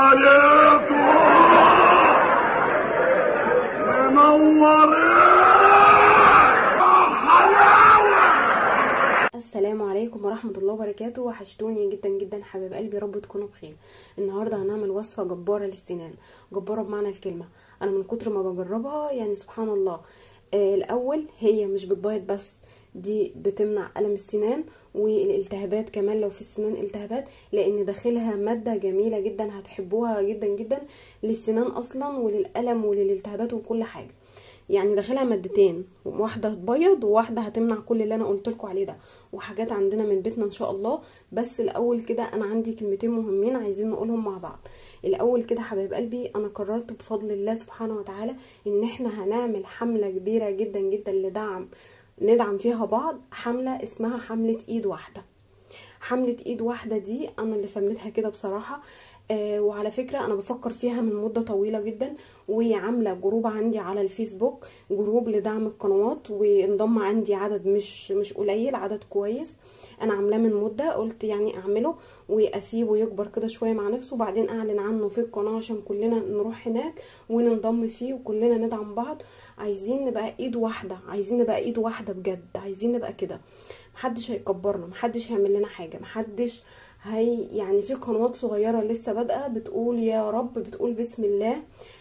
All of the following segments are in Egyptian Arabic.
عليكم منورين حلاوة السلام عليكم ورحمة الله وبركاته وحشتوني جدا جدا حبيب قلبي رب تكونوا بخير النهاردة هنعمل وصفة جبارة للسنان جبارة بمعنى الكلمة انا من كتر ما بجربها يعني سبحان الله آه الاول هي مش بتبيض بس دي بتمنع ألم السنان والالتهابات كمان لو في السنان التهابات لان داخلها مادة جميلة جدا هتحبوها جدا جدا للسنان اصلا وللألم وللالتهابات وكل حاجة يعني داخلها مادتين واحده هتبيض وواحده هتمنع كل اللي انا قلت لكم عليه ده وحاجات عندنا من بيتنا ان شاء الله بس الاول كده انا عندي كلمتين مهمين عايزين نقولهم مع بعض الاول كده حبايب قلبي انا قررت بفضل الله سبحانه وتعالى ان احنا هنعمل حمله كبيره جدا جدا لدعم ندعم فيها بعض حمله اسمها حمله ايد واحده حمله ايد واحده دي انا اللي سميتها كده بصراحه آه وعلى فكرة أنا بفكر فيها من مدة طويلة جدا وعاملة جروب عندي على الفيسبوك جروب لدعم القنوات وانضم عندي عدد مش مش قليل عدد كويس أنا عاملاه من مدة قلت يعني أعمله وأسيبه يكبر كده شوية مع نفسه وبعدين أعلن عنه في القناة عشان كلنا نروح هناك وننضم فيه وكلنا ندعم بعض عايزين نبقى إيد واحدة عايزين نبقى إيد واحدة بجد عايزين نبقى كده محدش هيكبرنا محدش هيعمل لنا حاجة محدش هي يعني في قنوات صغيرة لسه بادئة بتقول يا رب بتقول بسم الله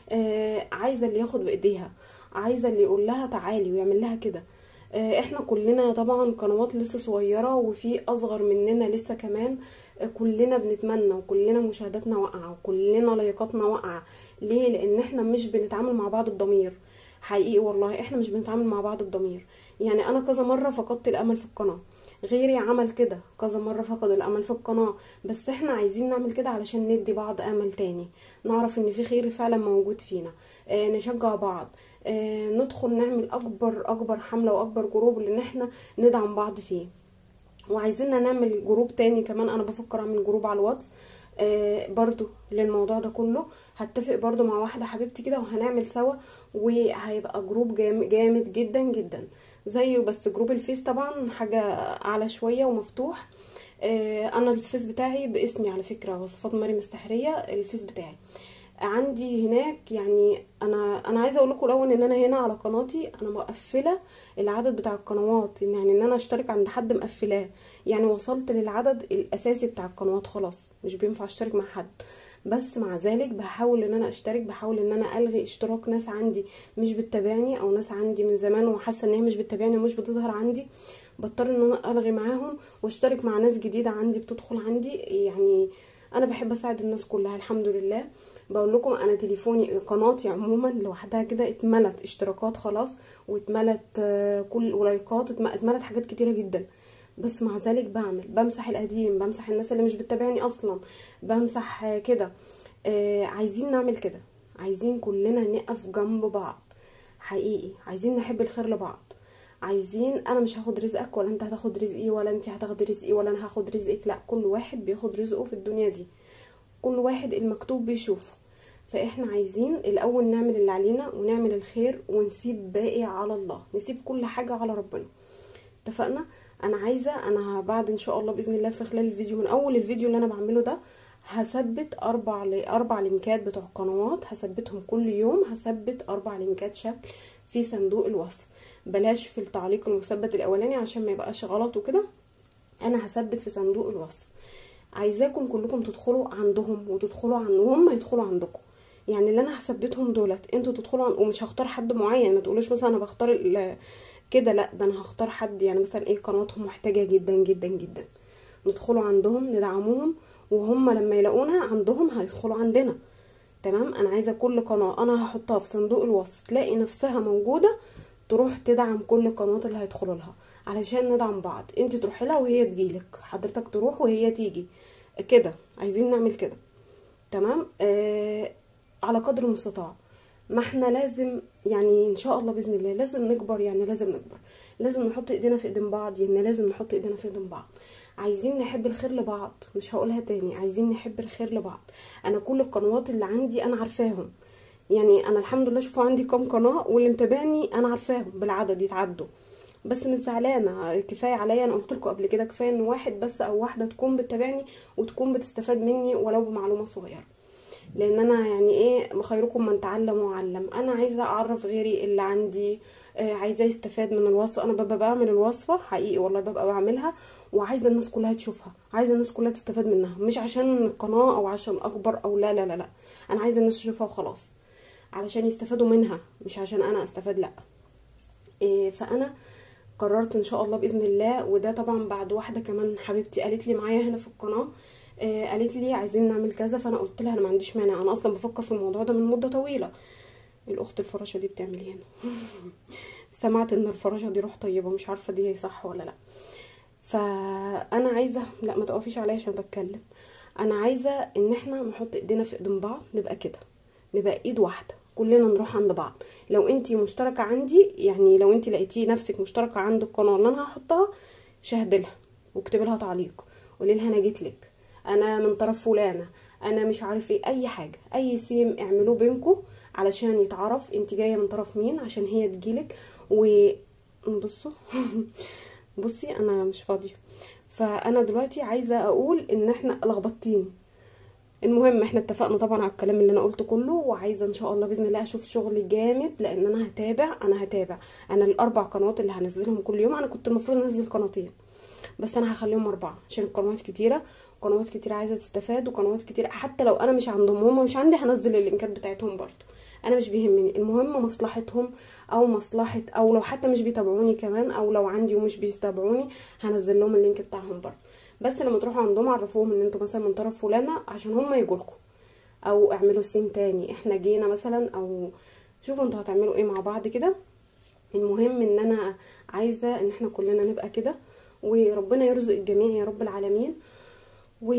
آه عايزة اللي ياخد بايديها عايزة اللي يقول لها تعالي ويعمل لها كده آه احنا كلنا طبعا قنوات لسه صغيرة وفي اصغر مننا لسه كمان آه كلنا بنتمنى وكلنا مشاهداتنا واقعة وكلنا لايكاتنا واقعة ليه لان احنا مش بنتعامل مع بعض بضمير حقيقي والله احنا مش بنتعامل مع بعض بضمير يعني انا كذا مرة فقدت الامل في القناة غيري عمل كده كذا مرة فقد الأمل في القناة بس احنا عايزين نعمل كده علشان ندي بعض أمل تاني نعرف ان في خير فعلا موجود فينا اه نشجع بعض اه ندخل نعمل أكبر أكبر حملة وأكبر جروب لأن احنا ندعم بعض فيه وعايزين نعمل جروب تاني كمان أنا بفكر أعمل جروب على الواتس آه برضو للموضوع ده كله هتفق برضو مع واحدة حبيبتي كده وهنعمل سوا وهيبقى جروب جامد, جامد جدا جدا زيه بس جروب الفيس طبعا حاجة اعلى شوية ومفتوح آه انا الفيس بتاعي باسمي على فكرة وصفات مريم السحرية الفيس بتاعي عندي هناك يعني انا انا عايزه اقول لكم الاول ان انا هنا على قناتي انا مقفله العدد بتاع القنوات يعني ان انا اشترك عند حد مقفلاه يعني وصلت للعدد الاساسي بتاع القنوات خلاص مش بينفع اشترك مع حد بس مع ذلك بحاول ان انا اشترك بحاول ان انا الغي اشتراك ناس عندي مش بتتابعني او ناس عندي من زمان وحاسه ان هي مش بتتابعني ومش بتظهر عندي بضطر ان انا الغي معاهم واشترك مع ناس جديده عندي بتدخل عندي يعني انا بحب اساعد الناس كلها الحمد لله بقول لكم انا تليفوني قناتي عموما لوحدها كده اتملت اشتراكات خلاص واتملت كل ولايكات اتملت حاجات كتيره جدا بس مع ذلك بعمل بمسح القديم بمسح الناس اللي مش بتتابعني اصلا بمسح كده آه عايزين نعمل كده عايزين كلنا نقف جنب بعض حقيقي عايزين نحب الخير لبعض عايزين انا مش هاخد رزقك ولا انت هتاخد رزقي ولا انت هتاخد رزقي ولا انا هاخد رزقك لا كل واحد بياخد رزقه في الدنيا دي كل واحد المكتوب بيشوفه فاحنا عايزين الاول نعمل اللي علينا ونعمل الخير ونسيب باقي على الله نسيب كل حاجة على ربنا اتفقنا انا عايزه انا بعد ان شاء الله باذن الله في خلال الفيديو من اول الفيديو اللي انا بعمله ده هثبت اربع اربع لينكات بتوع القنوات هثبتهم كل يوم هثبت اربع لينكات شكل في صندوق الوصف بلاش في التعليق المثبت الاولاني عشان ما يبقاش غلط وكده انا هثبت في صندوق الوصف عايزاكم كلكم تدخلوا عندهم وتدخلوا عن وهم يدخلوا عندكم يعني اللي انا هثبتهم دولت انتوا تدخلوا عن... ومش هختار حد معين ما تقولوش مثلا انا بختار ال... كده لا ده انا هختار حد يعني مثلا ايه قناتهم محتاجه جدا جدا جدا ندخلوا عندهم ندعموهم وهم لما يلاقونا عندهم هيدخلوا عندنا تمام انا عايزه كل قناه انا هحطها في صندوق الوصف تلاقي نفسها موجوده تروح تدعم كل القنوات اللي هيدخلوا لها علشان ندعم بعض انت تروحي لها وهي تجيلك حضرتك تروح وهي تيجي كده عايزين نعمل كده تمام آه على قدر المستطاع ما احنا لازم يعني ان شاء الله باذن الله لازم نكبر يعني لازم نكبر لازم نحط ايدينا في ايدين بعض يعني لازم نحط ايدينا في ايدين بعض عايزين نحب الخير لبعض مش هقولها تاني عايزين نحب الخير لبعض انا كل القنوات اللي عندي انا عارفاهم يعني انا الحمد لله شوفوا عندي كام قناه واللي متابعني انا عارفاهم بالعدد يتعدوا بس مش زعلانه كفايه عليا انا قلت لكم قبل كده كفايه ان واحد بس او واحده تكون بتتابعني وتكون بتستفاد مني ولو بمعلومه صغيره لان انا يعني ايه خيركم من تعلم وعلم انا عايزه اعرف غيري اللي عندي آه، عايزاه يستفاد من الوصفه انا ببقى بعمل الوصفه حقيقي والله ببقى بعملها وعايزه الناس كلها تشوفها عايزه الناس كلها تستفاد منها مش عشان القناه او عشان اكبر او لا لا لا لا انا عايزه الناس تشوفها وخلاص علشان يستفادوا منها مش عشان انا استفاد لا إيه فانا قررت ان شاء الله باذن الله وده طبعا بعد واحده كمان حبيبتي قالت لي معايا هنا في القناه إيه قالت لي عايزين نعمل كذا فانا قلت لها انا ما عنديش مانع انا اصلا بفكر في الموضوع ده من مده طويله الاخت الفراشه دي بتعمل إيه هنا سمعت ان الفراشه دي روح طيبه مش عارفه دي صح ولا لا فانا عايزه لا ما تقفيش عليا عشان بتكلم انا عايزه ان احنا نحط ايدينا في ايدين بعض نبقى كده نبقى ايد واحده كلنا نروح عند بعض لو انتي مشتركه عندي يعني لو انتي لقيتي نفسك مشتركه عند القناه اللي انا هحطها شاهد لها واكتبي لها تعليق قولي لها انا جيت لك انا من طرف فلانه انا مش عارف ايه اي حاجه اي سيم اعملوه بينكم علشان يتعرف انت جايه من طرف مين عشان هي تجيلك و بصوا بصي انا مش فاضيه فانا دلوقتي عايزه اقول ان احنا لخبطتيني المهم احنا اتفقنا طبعا على الكلام اللي انا قلته كله وعايزه ان شاء الله باذن الله اشوف شغل جامد لان انا هتابع انا هتابع انا الاربع قنوات اللي هنزلهم كل يوم انا كنت المفروض انزل قناتين بس انا هخليهم اربعه عشان القنوات كتيره قنوات كتير عايزه تستفاد وقنوات كتير حتى لو انا مش عندهم هم مش عندي هنزل اللينكات بتاعتهم برضو انا مش بيهمني المهم مصلحتهم او مصلحه او لو حتى مش بيتابعوني كمان او لو عندي ومش بيتابعوني هنزل لهم اللينك بتاعهم برضو بس لما تروحوا عندهم عرفوهم ان انتوا مثلا من طرف فلانه عشان هم يجولكوا او اعملوا سين تاني احنا جينا مثلا او شوفوا انتوا هتعملوا ايه مع بعض كده المهم ان انا عايزه ان احنا كلنا نبقى كده وربنا يرزق الجميع يا رب العالمين و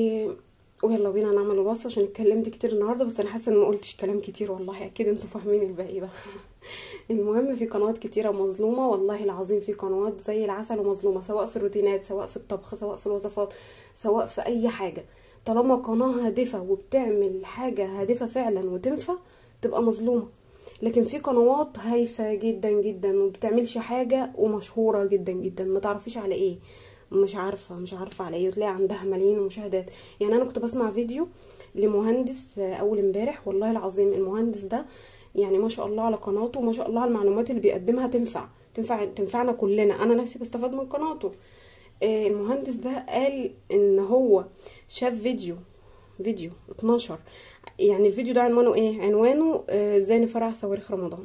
ويلا بينا نعمل الوصفه عشان اتكلمت كتير النهارده بس انا حاسه ان ما قلتش كلام كتير والله اكيد انتوا فاهمين الباقي بقى المهم في قنوات كتيره مظلومه والله العظيم في قنوات زي العسل ومظلومه سواء في الروتينات سواء في الطبخ سواء في الوصفات سواء في اي حاجه طالما قناه هادفه وبتعمل حاجه هادفه فعلا وتنفع تبقى مظلومه لكن في قنوات هايفه جدا جدا وبتعملش حاجه ومشهوره جدا جدا ما تعرفيش على ايه مش عارفه مش عارفه على ايه وتلاقي عندها ملايين المشاهدات يعني انا كنت بسمع فيديو لمهندس اول امبارح والله العظيم المهندس ده يعني ما شاء الله على قناته وما شاء الله على المعلومات اللي بيقدمها تنفع تنفع تنفعنا كلنا انا نفسي بستفاد من قناته آه، المهندس ده قال ان هو شاف فيديو فيديو 12 يعني الفيديو ده عنوانه ايه عنوانه آه، ازاي نفرع صواريخ رمضان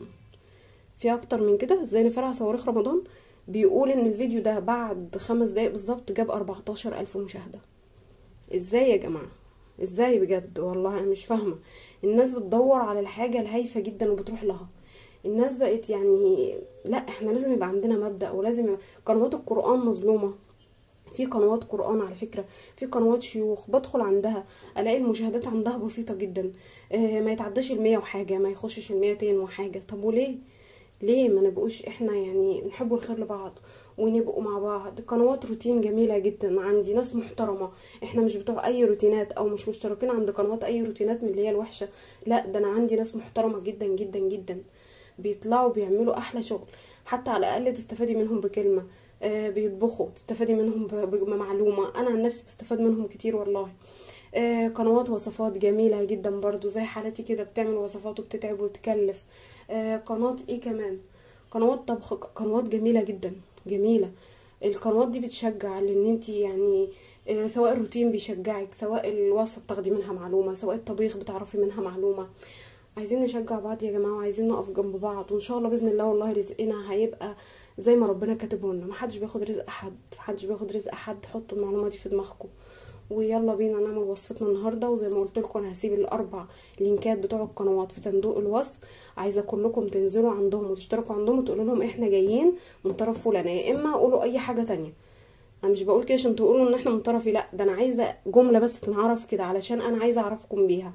في اكتر من كده ازاي نفرع صواريخ رمضان بيقول ان الفيديو ده بعد خمس دقايق بالظبط جاب 14 الف مشاهدة ازاي يا جماعة ازاي بجد والله انا مش فاهمة الناس بتدور على الحاجة الهايفة جدا وبتروح لها الناس بقت يعني لا احنا لازم يبقى عندنا مبدأ ولازم يبقى قنوات القرآن مظلومة في قنوات قرآن على فكرة في قنوات شيوخ بدخل عندها الاقي المشاهدات عندها بسيطة جدا اه ما يتعداش المية وحاجة ما يخشش الميتين وحاجة طب وليه ليه ما نبقوش احنا يعني نحب الخير لبعض ونبقوا مع بعض قنوات روتين جميلة جدا عندي ناس محترمة احنا مش بتوع اي روتينات او مش مشتركين عند قنوات اي روتينات من اللي هي الوحشة لا ده انا عندي ناس محترمة جدا جدا جدا بيطلعوا بيعملوا احلى شغل حتى على الاقل تستفادي منهم بكلمة آه بيطبخوا تستفادي منهم ب- بمعلومة انا عن نفسي بستفاد منهم كتير والله آه قنوات وصفات جميلة جدا برضو زي حالتي كده بتعمل وصفات وبتتعب وتكلف آه قناة ايه كمان قنوات طبخ قنوات جميلة جدا جميلة القنوات دي بتشجع لان انت يعني آه، سواء الروتين بيشجعك سواء الوصفة بتاخدي منها معلومة سواء الطبيخ بتعرفي منها معلومة عايزين نشجع بعض يا جماعة وعايزين نقف جنب بعض وان شاء الله بإذن الله والله رزقنا هيبقى زي ما ربنا كاتبه لنا محدش بياخد رزق حد محدش بياخد رزق حد حطوا المعلومة دي في دماغكم ويلا بينا نعمل وصفتنا النهارده وزي ما قلت لكم انا هسيب الاربع لينكات بتوع القنوات في صندوق الوصف عايزه كلكم تنزلوا عندهم وتشتركوا عندهم وتقولوا لهم احنا جايين من طرف فلان يا اما قولوا اي حاجه تانية انا مش بقول كده عشان تقولوا ان احنا من طرفي لا ده انا عايزه جمله بس تنعرف كده علشان انا عايزه اعرفكم بيها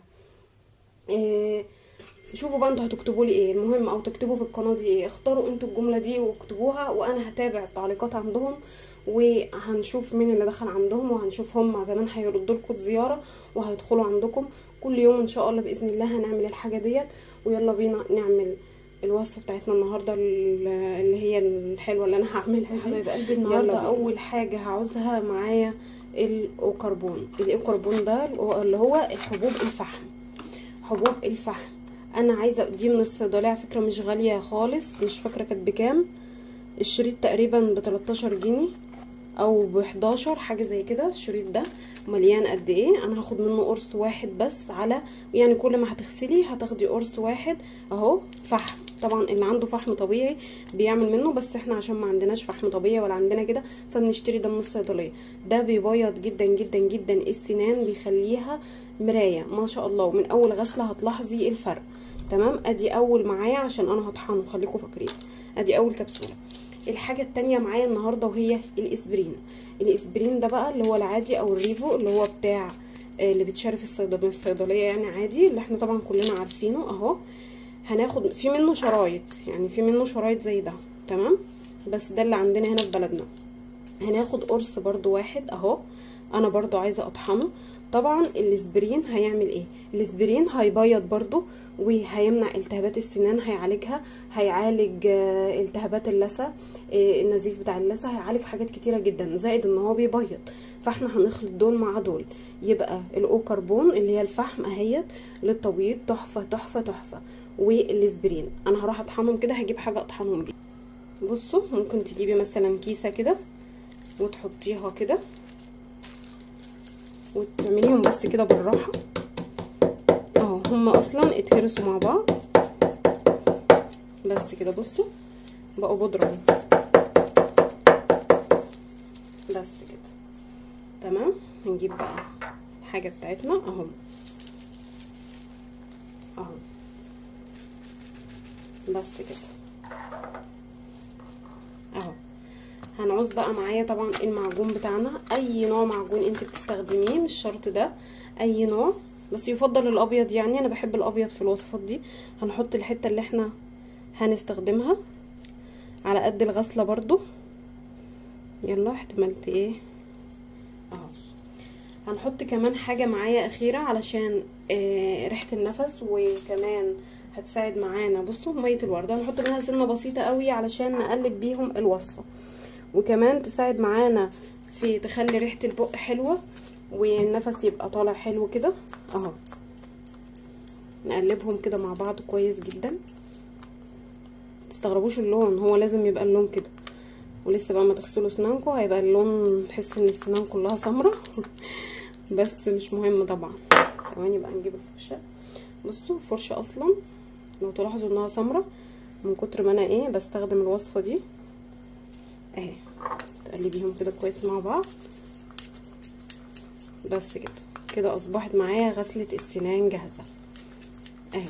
إيه شوفوا بقى انتوا هتكتبوا لي ايه المهم او تكتبوا في القناه دي ايه اختاروا انتوا الجمله دي واكتبوها وانا هتابع التعليقات عندهم وهنشوف مين اللي دخل عندهم وهنشوف هم كمان هيردوا لكم زياره وهيدخلوا عندكم كل يوم ان شاء الله باذن الله هنعمل الحاجه ديت ويلا بينا نعمل الوصفه بتاعتنا النهارده اللي هي الحلوه اللي انا هعملها دي حبايب قلبي النهارده اول حاجه هعوزها معايا الاوكربون الاوكربون ده اللي هو الحبوب الفحم حبوب الفحم انا عايزه دي من الصيدليه على فكره مش غاليه خالص مش فاكره كانت بكام الشريط تقريبا ب 13 جنيه او ب 11 حاجه زي كده الشريط ده مليان قد ايه انا هاخد منه قرص واحد بس على يعني كل ما هتغسلي هتاخدي قرص واحد اهو فحم طبعا اللي عنده فحم طبيعي بيعمل منه بس احنا عشان ما عندناش فحم طبيعي ولا عندنا كده فبنشتري ده من الصيدليه ده بيبيض جدا جدا جدا السنان بيخليها مرايه ما شاء الله ومن اول غسله هتلاحظي الفرق تمام ادي اول معايا عشان انا هطحنه خليكم فاكرين ادي اول كبسوله الحاجه التانية معايا النهارده وهي الاسبرين الاسبرين ده بقى اللي هو العادي او الريفو اللي هو بتاع اللي بيتشرب في الصيدليه الصيدليه يعني عادي اللي احنا طبعا كلنا عارفينه اهو هناخد في منه شرايط يعني في منه شرايط زي ده تمام بس ده اللي عندنا هنا في بلدنا هناخد قرص برضو واحد اهو انا برضو عايزه اطحنه طبعا الاسبرين هيعمل ايه الاسبرين هيبيض برضو وهيمنع التهابات السنان هيعالجها هيعالج التهابات اللثه النزيف بتاع اللثه هيعالج حاجات كتيره جدا زائد ان هو بيبيض فاحنا هنخلط دول مع دول يبقى الاو كربون اللي هي الفحم اهيت للتبييض تحفه تحفه تحفه والاسبرين انا هروح اطحنهم كده هجيب حاجه اطحنهم بيها بصوا ممكن تجيبي مثلا كيسه كده وتحطيها كده وتعمليهم بس كده بالراحه اهو هما اصلا اتهرسوا مع بعض بس كده بصوا بقوا بودره بس كده تمام هنجيب بقى الحاجه بتاعتنا اهو اهو بس كده اهو هنعوز بقى معايا طبعا المعجون بتاعنا اي نوع معجون انت بتستخدميه مش شرط ده اي نوع بس يفضل الابيض يعني انا بحب الابيض في الوصفات دي هنحط الحته اللي احنا هنستخدمها على قد الغسله برضو يلا احتملت ايه اهو هنحط كمان حاجه معايا اخيره علشان آه ريحه النفس وكمان هتساعد معانا بصوا ميه الورد هنحط منها سنه بسيطه قوي علشان نقلب بيهم الوصفه وكمان تساعد معانا في تخلي ريحه البق حلوه والنفس يبقى طالع حلو كده اهو نقلبهم كده مع بعض كويس جدا تستغربوش اللون هو لازم يبقى اللون كده ولسه بقى ما تغسلوا اسنانكم هيبقى اللون تحس ان السنان كلها سمرة بس مش مهم طبعا ثواني بقى نجيب الفرشه بصوا الفرشه اصلا لو تلاحظوا انها سمرة من كتر ما انا ايه بستخدم الوصفه دي اهي تقلبيهم كده كويس مع بعض بس كده كده اصبحت معايا غسله السنان جاهزه اهي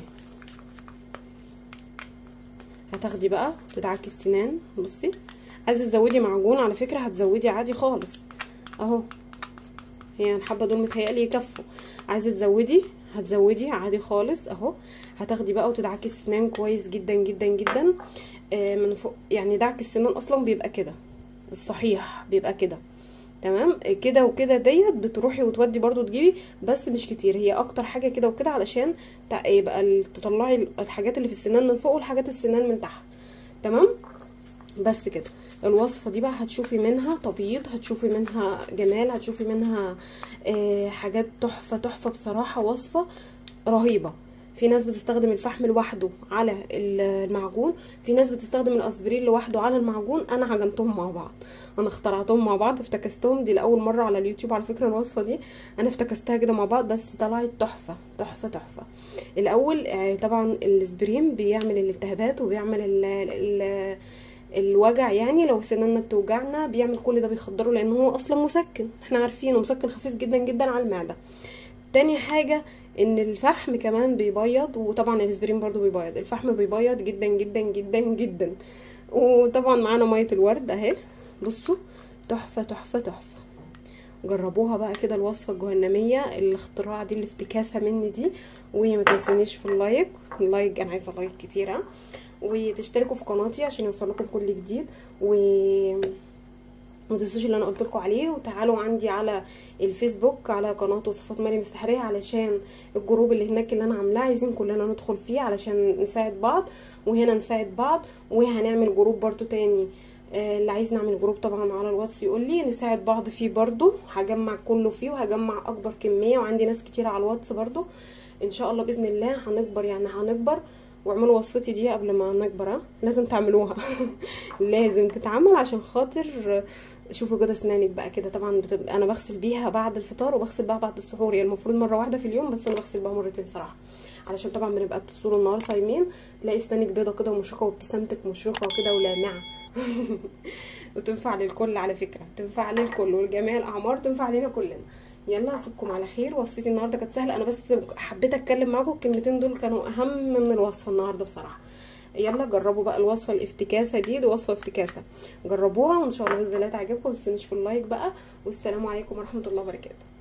هتاخدي بقى تدعكي السنان بصي عايزه تزودي معجون على فكره هتزودي عادي خالص اهو هي الحبه دول متهيألي يكفوا عايزه تزودي هتزودي عادي خالص اهو هتاخدي بقى وتدعكي السنان كويس جدا جدا جدا آه من فوق يعني دعك السنان اصلا بيبقى كده الصحيح بيبقى كده تمام كده وكده ديت بتروحي وتودي برضو تجيبي بس مش كتير هي اكتر حاجه كده وكده علشان يبقى تطلعي الحاجات اللي في السنان من فوق والحاجات السنان من تحت تمام بس كده الوصفه دي بقى هتشوفي منها تبييض هتشوفي منها جمال هتشوفي منها آه حاجات تحفه تحفه بصراحه وصفه رهيبه في ناس بتستخدم الفحم لوحده على المعجون في ناس بتستخدم الاسبرين لوحده على المعجون انا عجنتهم مع بعض انا اخترعتهم مع بعض افتكستهم دي لاول مره على اليوتيوب على فكره الوصفه دي انا افتكستها كده مع بعض بس طلعت تحفه تحفه تحفه الاول طبعا الاسبرين بيعمل الالتهابات وبيعمل ال ال الوجع يعني لو سناننا بتوجعنا بيعمل كل ده بيخدره لان هو اصلا مسكن احنا عارفينه مسكن خفيف جدا جدا على المعده تاني حاجه ان الفحم كمان بيبيض وطبعا الاسبرين برضو بيبيض الفحم بيبيض جدا جدا جدا جدا وطبعا معانا ميه الورد اهي بصوا تحفه تحفه تحفه جربوها بقى كده الوصفه الجهنميه الاختراع دي الافتكاسه مني دي وما تنسونيش في اللايك اللايك انا عايزه لايك كتير وتشتركوا في قناتي عشان يوصلكم كل جديد و ما تنسوش اللي انا قلت لكم عليه وتعالوا عندي على الفيسبوك على قناه وصفات مريم السحريه علشان الجروب اللي هناك اللي انا عاملاه عايزين كلنا ندخل فيه علشان نساعد بعض وهنا نساعد بعض وهنعمل جروب برضو تاني آه، اللي عايز نعمل جروب طبعا على الواتس يقول لي نساعد بعض فيه برضو هجمع كله فيه وهجمع اكبر كميه وعندي ناس كتير على الواتس برضو ان شاء الله باذن الله هنكبر يعني هنكبر واعملوا وصفتي دي قبل ما نكبر ها لازم تعملوها لازم تتعمل عشان خاطر شوفوا كده اسنانك بقى كده طبعا بتد... انا بغسل بيها بعد الفطار وبغسل بقى بعد السحور هي يعني المفروض مره واحده في اليوم بس انا بغسل بقى مرتين صراحه علشان طبعا بنبقى طول النهار صايمين تلاقي اسنانك بيضه كده ومشرقه وابتسامتك مشرقه كده ولامعه وتنفع للكل على فكره تنفع للكل والجميع الاعمار تنفع لنا كلنا يلا اسيبكم على خير وصفتي النهارده كانت سهله انا بس حبيت اتكلم معاكم الكلمتين دول كانوا اهم من الوصفه النهارده بصراحه يلا جربوا بقى الوصفه الافتكاسه دي دي وصفه افتكاسه جربوها وان شاء الله باذن الله تعجبكم ما تنسونيش في اللايك بقى والسلام عليكم ورحمه الله وبركاته